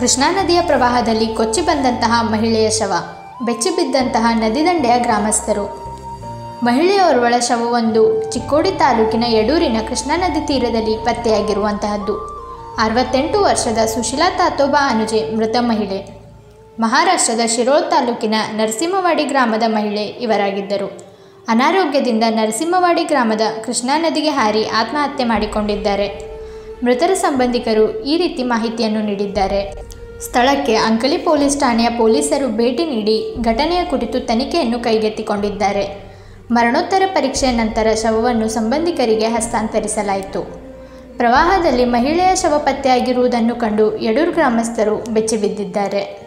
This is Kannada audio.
ಕೃಷ್ಣಾ ನದಿಯ ಪ್ರವಾಹದಲ್ಲಿ ಕೊಚ್ಚಿ ಬಂದಂತಹ ಮಹಿಳೆಯ ಶವ ಬೆಚ್ಚಿ ಬಿದ್ದಂತಹ ನದಿ ದಂಡೆಯ ಗ್ರಾಮಸ್ಥರು ಮಹಿಳೆಯೋರ್ವಳ ಶವವೊಂದು ಚಿಕ್ಕೋಡಿ ತಾಲೂಕಿನ ಯಡೂರಿನ ಕೃಷ್ಣಾ ನದಿ ತೀರದಲ್ಲಿ ಪತ್ತೆಯಾಗಿರುವಂತಹದ್ದು ಅರವತ್ತೆಂಟು ವರ್ಷದ ಸುಶೀಲಾ ತಾತೋಬಾ ಅನುಜೆ ಮೃತ ಮಹಿಳೆ ಮಹಾರಾಷ್ಟ್ರದ ಶಿರೋಳ್ ತಾಲೂಕಿನ ನರಸಿಂಹವಾಡಿ ಗ್ರಾಮದ ಮಹಿಳೆ ಇವರಾಗಿದ್ದರು ಅನಾರೋಗ್ಯದಿಂದ ನರಸಿಂಹವಾಡಿ ಗ್ರಾಮದ ಕೃಷ್ಣಾ ನದಿಗೆ ಹಾರಿ ಆತ್ಮಹತ್ಯೆ ಮಾಡಿಕೊಂಡಿದ್ದಾರೆ ಮೃತರ ಸಂಬಂಧಿಕರು ಈ ರೀತಿ ಮಾಹಿತಿಯನ್ನು ನೀಡಿದ್ದಾರೆ ಸ್ಥಳಕ್ಕೆ ಅಂಕಲಿ ಪೊಲೀಸ್ ಠಾಣೆಯ ಪೊಲೀಸರು ಭೇಟಿ ನೀಡಿ ಘಟನೆಯ ಕುರಿತು ತನಿಖೆಯನ್ನು ಕೈಗೆತ್ತಿಕೊಂಡಿದ್ದಾರೆ ಮರಣೋತ್ತರ ಪರೀಕ್ಷೆಯ ನಂತರ ಶವವನ್ನು ಸಂಬಂಧಿಕರಿಗೆ ಹಸ್ತಾಂತರಿಸಲಾಯಿತು ಪ್ರವಾಹದಲ್ಲಿ ಮಹಿಳೆಯ ಶವ ಪತ್ತೆಯಾಗಿರುವುದನ್ನು ಕಂಡು ಯಡೂರು ಗ್ರಾಮಸ್ಥರು ಬೆಚ್ಚಿಬಿದ್ದಿದ್ದಾರೆ